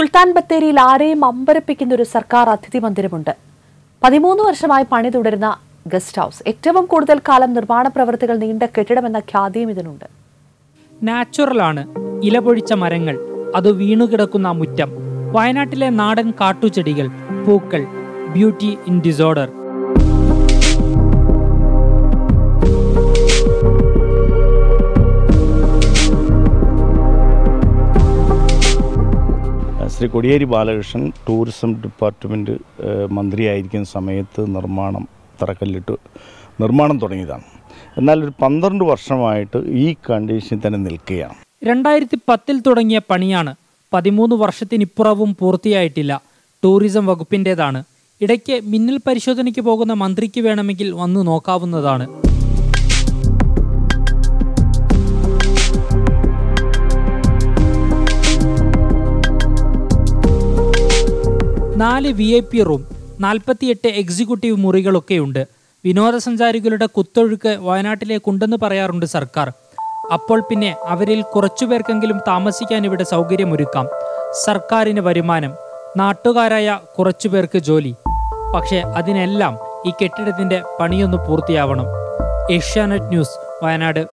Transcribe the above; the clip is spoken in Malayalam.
സുൽത്താൻ ബത്തേരിയിൽ ആരെയും അമ്പരപ്പിക്കുന്ന ഒരു സർക്കാർ അതിഥി മന്ദിരമുണ്ട് പതിമൂന്ന് വർഷമായി പണി തുടരുന്ന ഗസ്റ്റ് ഹൗസ് ഏറ്റവും കൂടുതൽ കാലം നിർമ്മാണ പ്രവൃത്തികൾ നീണ്ട കെട്ടിടമെന്ന ഖ്യാതിയും ഇതിനുണ്ട് നാച്ചുറലാണ് ഇലപൊഴിച്ച മരങ്ങൾ അത് വീണുകിടക്കുന്ന മുറ്റം വയനാട്ടിലെ നാടൻ കാട്ടുചെടികൾ പൂക്കൾ beauty in disorder Shri Kodiyeri Balakrishnan tourism department ഏഹ്, മന്ത്രിയായിരിക്കുന്ന സമയത്ത് നിർമ്മാണം തറക്കല്ലിട്ട് നിർമ്മാണം തുടങ്ങിയതാണ് എന്നാൽ ഒരു പന്ത്രണ്ട് വർഷമായിട്ട് ഈ കണ്ടീഷനിൽ തന്നെ നിൽക്കുകയാണ് രണ്ടായിരത്തി പത്തിൽ തുടങ്ങിയ പണിയാണ് പതിമൂന്ന് വർഷത്തിനിപ്പുറവും പൂർത്തിയായിട്ടില്ല ടൂറിസം വകുപ്പിൻ്റെതാണ് ഇടയ്ക്ക് മിന്നൽ പരിശോധനയ്ക്ക് പോകുന്ന മന്ത്രിക്ക് വേണമെങ്കിൽ വന്നു നോക്കാവുന്നതാണ് നാല് വി ഐ പി റൂം നാൽപ്പത്തിയെട്ട് എക്സിക്യൂട്ടീവ് മുറികളൊക്കെയുണ്ട് വിനോദസഞ്ചാരികളുടെ കുത്തൊഴുക്ക് വയനാട്ടിലേക്കുണ്ടെന്ന് പറയാറുണ്ട് സർക്കാർ അപ്പോൾ പിന്നെ അവരിൽ കുറച്ചുപേർക്കെങ്കിലും താമസിക്കാൻ ഇവിടെ സൗകര്യമൊരുക്കാം സർക്കാരിന് വരുമാനം നാട്ടുകാരായ കുറച്ചുപേർക്ക് ജോലി പക്ഷേ അതിനെല്ലാം ഈ കെട്ടിടത്തിന്റെ പണിയൊന്ന് പൂർത്തിയാവണം ഏഷ്യാനെറ്റ് ന്യൂസ് വയനാട്